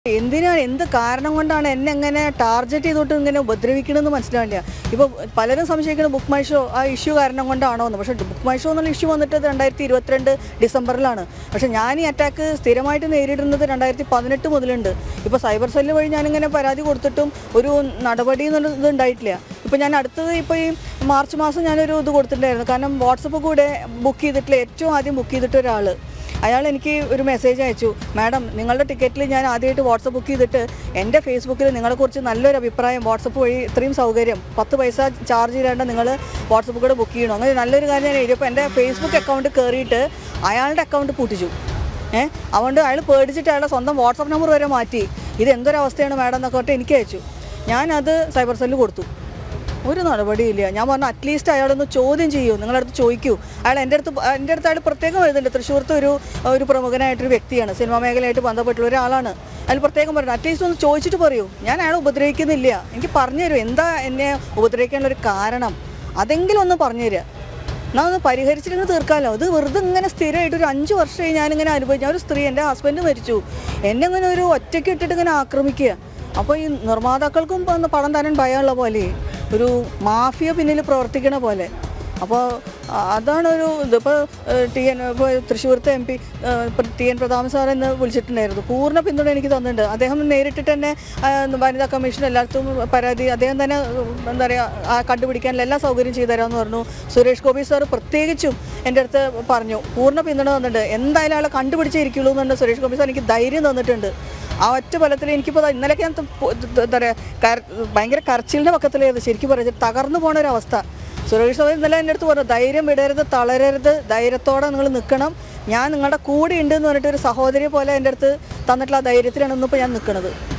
എന്തിനാണ് എന്ത് കാരണം കൊണ്ടാണ് എന്നെ എങ്ങനെ ടാർഗറ്റ് ചെയ്തോട്ട് ഇങ്ങനെ ഉപദ്രവിക്കണമെന്ന് മനസ്സിലാവില്ല ഇപ്പോൾ പലരും സംശയിക്കുന്നത് ബുക്ക് മൈ ഷോ ആ ഇഷ്യൂ കാരണം കൊണ്ടാണോ എന്ന് പക്ഷേ ബുക്ക് മൈ ഷോ എന്നുള്ള ഇഷ്യൂ വന്നിട്ട് രണ്ടായിരത്തി ഇരുപത്തിരണ്ട് ഡിസംബറിലാണ് പക്ഷേ ഞാൻ ഈ അറ്റാക്ക് സ്ഥിരമായിട്ട് നേരിടുന്നത് രണ്ടായിരത്തി പതിനെട്ട് മുതലുണ്ട് ഇപ്പോൾ സൈബർ സെല്ല് വഴി ഞാനിങ്ങനെ പരാതി കൊടുത്തിട്ടും ഒരു നടപടി എന്നുള്ളത് ഇത് ഉണ്ടായിട്ടില്ല ഇപ്പോൾ ഞാൻ അടുത്തത് ഇപ്പോൾ ഈ മാർച്ച് മാസം ഞാനൊരു ഇത് കൊടുത്തിട്ടുണ്ടായിരുന്നു കാരണം വാട്സപ്പ് കൂടെ ബുക്ക് ചെയ്തിട്ടില്ല ഏറ്റവും ആദ്യം ബുക്ക് ചെയ്തിട്ട് ഒരാൾ അയാൾ എനിക്ക് ഒരു മെസ്സേജ് അയച്ചു മാഡം നിങ്ങളുടെ ടിക്കറ്റിൽ ഞാൻ ആദ്യമായിട്ട് വാട്സപ്പ് ബുക്ക് ചെയ്തിട്ട് എൻ്റെ ഫേസ്ബുക്കിൽ നിങ്ങളെക്കുറിച്ച് നല്ലൊരു അഭിപ്രായം വാട്സപ്പ് വഴി ഇത്രയും സൗകര്യം പത്ത് പൈസ ചാർജ് ചെയ്യേണ്ട നിങ്ങൾ വാട്സപ്പ് കൂടെ ബുക്ക് ചെയ്യണം അങ്ങനെ നല്ലൊരു കാര്യം ഞാൻ എഴുതിയപ്പോൾ എൻ്റെ ഫേസ്ബുക്ക് അക്കൗണ്ട് കയറിയിട്ട് അയാളുടെ അക്കൗണ്ട് പൂട്ടിച്ചു ഏഹ് അതുകൊണ്ട് അയാൾ പേടിച്ചിട്ട് അയാളുടെ സ്വന്തം വാട്സപ്പ് നമ്പർ വരെ മാറ്റി ഇത് എന്തൊരവസ്ഥയാണ് മാഡം എന്നൊക്കെ പറഞ്ഞിട്ട് എനിക്ക് അയച്ചു ഞാനത് സൈബർ സെല്ലിൽ കൊടുത്തു ഒരു നടപടിയില്ല ഞാൻ പറഞ്ഞു അറ്റ്ലീസ്റ്റ് അയാളൊന്ന് ചോദ്യം ചെയ്യൂ നിങ്ങളുടെ അടുത്ത് ചോദിക്കൂ അയാൾ എൻ്റെ അടുത്ത് എൻ്റെ അടുത്ത് അയാൾ പ്രത്യേകം എഴുതുന്നുണ്ട് തൃശ്ശൂർത്തെ ഒരു ഒരു പ്രമുഖനായിട്ടൊരു വ്യക്തിയാണ് സിനിമാ മേഖലയായിട്ട് ബന്ധപ്പെട്ടുള്ള ഒരാളാണ് അയാൾ പ്രത്യേകം പറഞ്ഞു അറ്റ്ലീസ്റ്റ് ഒന്ന് ചോദിച്ചിട്ട് പറയൂ ഞാൻ അയാളെ ഉപദ്രവിക്കുന്നില്ല എനിക്ക് പറഞ്ഞു തരൂ എന്താ എന്നെ ഉപദ്രവിക്കാനുള്ള ഒരു കാരണം അതെങ്കിലും ഒന്ന് പറഞ്ഞു തരിക എന്നാൽ ഒന്ന് പരിഹരിച്ചിട്ട് തീർക്കാമല്ലോ അത് വെറുതെ ഇങ്ങനെ സ്ഥിരമായിട്ട് ഒരു അഞ്ച് വർഷമായി ഞാനിങ്ങനെ അനുഭവിച്ചു ഞാൻ ഒരു സ്ത്രീ എൻ്റെ ഹസ്ബൻഡ് മരിച്ചു എന്നെ ഇങ്ങനെ ഒരു ഒറ്റയ്ക്ക് ഇട്ടിട്ട് ഇങ്ങനെ ആക്രമിക്കുക അപ്പോൾ ഈ നിർമ്മാതാക്കൾക്കും ഇപ്പം ഒന്ന് പണം തരാൻ ഭയമുള്ള പോലെ ഒരു മാഫിയ പിന്നിൽ പ്രവർത്തിക്കണ പോലെ അപ്പോൾ അതാണ് ഒരു ഇതിപ്പോൾ ടി എൻ ഇപ്പോൾ തൃശ്ശൂർത്തെ M P T N Prathapan sir എന്ന് വിളിച്ചിട്ടുണ്ടായിരുന്നു പൂർണ്ണ പിന്തുണ എനിക്ക് തന്നിട്ടുണ്ട് അദ്ദേഹം നേരിട്ടിട്ട് തന്നെ ആ, വനിതാ കമ്മീഷൻ എല്ലായിടത്തും പരാതി അദ്ദേഹം തന്നെ എന്താ പറയുക കണ്ടുപിടിക്കാൻ എല്ലാ സൗകര്യം ചെയ്തു തരാമെന്ന് പറഞ്ഞു സുരേഷ് ഗോപി സാർ പ്രത്യേകിച്ചും എൻ്റെ അടുത്ത് പറഞ്ഞു പൂർണ്ണ പിന്തുണ തന്നിട്ടുണ്ട് എന്തായാലും ആളെ കണ്ടുപിടിച്ചേ എന്നുണ്ട് സുരേഷ് ഗോപി സാർ എനിക്ക് ധൈര്യം തന്നിട്ടുണ്ട് ആ ഒറ്റ ബലത്തിൽ എനിക്കിപ്പോൾ ദാ ഇന്നലെയൊക്കെ ഞാൻ ത- പൊ- ത- എന്താ പറയുക കര- ഭയങ്കര കരച്ചിലിൻ്റെ പക്കത്തിലായിരുന്നു ശരിക്കും പറയുന്നത് തകർന്നു പോണ ഒരു അവസ്ഥ സുരേഷ് ഗോപി ഇന്നലെ എൻ്റെ അടുത്ത് പറഞ്ഞു ധൈര്യം വിടരുത് തളരരുത് ധൈര്യത്തോടെ നിങ്ങൾ നിൽക്കണം ഞാൻ നിങ്ങളുടെ കൂടെ ഉണ്ട് എന്ന് പറഞ്ഞിട്ട് ഒരു സഹോദരിയെ പോലെ എൻ്റെ അടുത്ത് തന്നിട്ടുള്ള ആ ധൈര്യത്തിലാണ് ഇന്നിപ്പോൾ ഞാൻ നിൽക്കുന്നത്